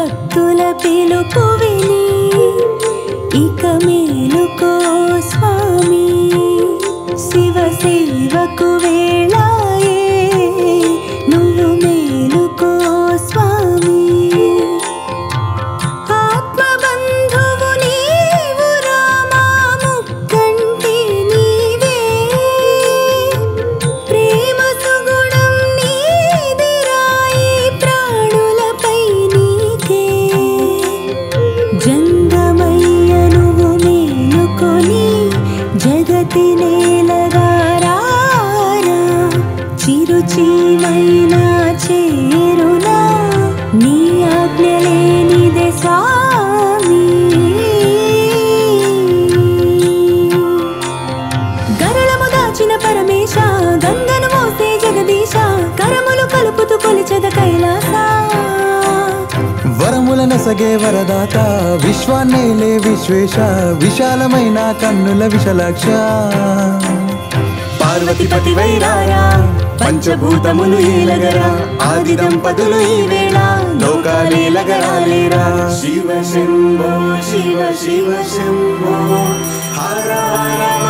భక్తుల పిలుపు విని ఇక మేలుకో స్వామి శివ సేవకు వేళాయే నువ్వు మేలుకో స్వామి ఆత్మబంధువు నీవు రామా ముక్కంటి నీవే ప్రేమ సుగుణం నీదిరాయి ప్రాణులపై నీకే జంగమయ్య నువ్వు మేలుకొని జగతి నేలగారారా చిరుచీమైనా చేరునా నీ ఆజ్ఞ లేనిదే స్వామి గరళము దాచిన పరమేశ గంగను మోసే జగదీశ కరములు కలుపుతూ కొలిచెద కైలాస వరముల సగే వరదాత విశ్వాన్నేలే విశ్వేశ విశాలమైన కన్నుల విశలాక్ష పార్వతిపతి వైరారా పంచభూతములు ఏలగరా ఆది దంపతులు ఈ వేళ లోకాలేలగరాలేరా శివ శంభో శివ శివ శంభో హర హర